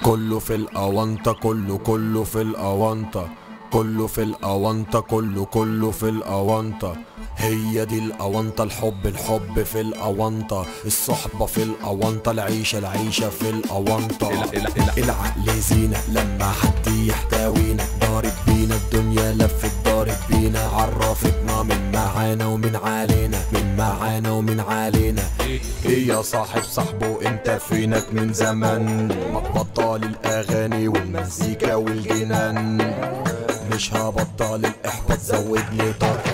كله في الأونطة كله كله في الأونطة كله في الأونطة كله كله في الأونطة هي دي الأونطة الحب الحب في الأونطة الصحبة في الأونطة العيشة العيشة في الأونطة العقل زينة لما حد يحتوينا ضارب بينا الدنيا لفت ضارب بينا عرفتنا من معانا ومن علينا من معانا ومن علينا ايه يا صاحب صاحبه انت فينك من زمان ما تبطل الاغاني والمزيكا والجنان مش هبطل الاحباط زودني طاقة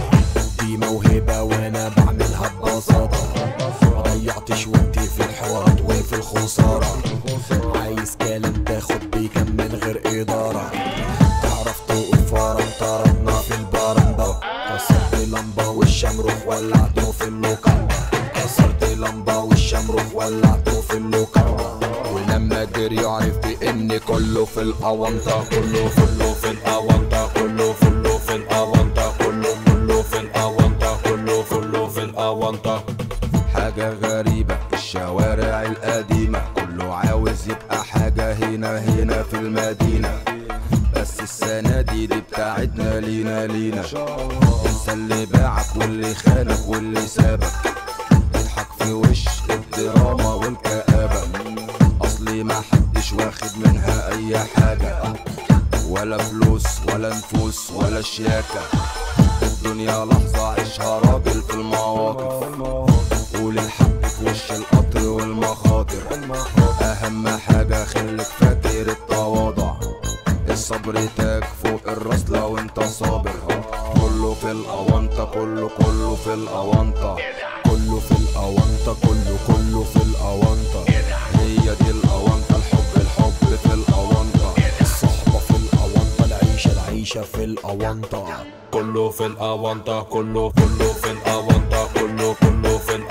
دي موهبة وانا بعملها ببساطة ما ضيعتش وقتي في الحوارات وفي الخسارة عايز كلام تاخد بيه كم من غير إدارة تعرف تقف ورا طردنا في البرندة كسرت لمبة والشمروخ ولعته في اللوكاندا كسرت لمبة والشمروخ ولعته في اللوكاندا ولما جري عرف بإن كله في الأونطة كله كله في الأونطة كله كله في الأونطة كله كله في الأونطة كله كله في الأونطة حاجة غريبة الشوارع القديمة كله عاوز يبقى حاجة هنا هنا في المدينة بس السنة دي دي بتاعتنا لينا لينا انسى اللي باعك واللي خانك واللي سابك اضحك في وش الدراما والكآبة اصلي ما حدش واخد منها اي حاجة ولا فلوس ولا نفوس ولا شياكة الدنيا لحظة عيشها راجل في المواقف قول الحق في وش القطر والمخاطر اهم حاجة خليك فاكر التواضع الصبر تاج فوق الراس لو انت صابر كله في الاونطة كله كله في الاونطة كله في الأونطة كله كله في الأونطة هي دي الاونطة الحب الحب في الاونطة الصحبة في الأونطة العيشة العيشة في الأونطة كله في الأونطة كله كله في الأونطة كله كله في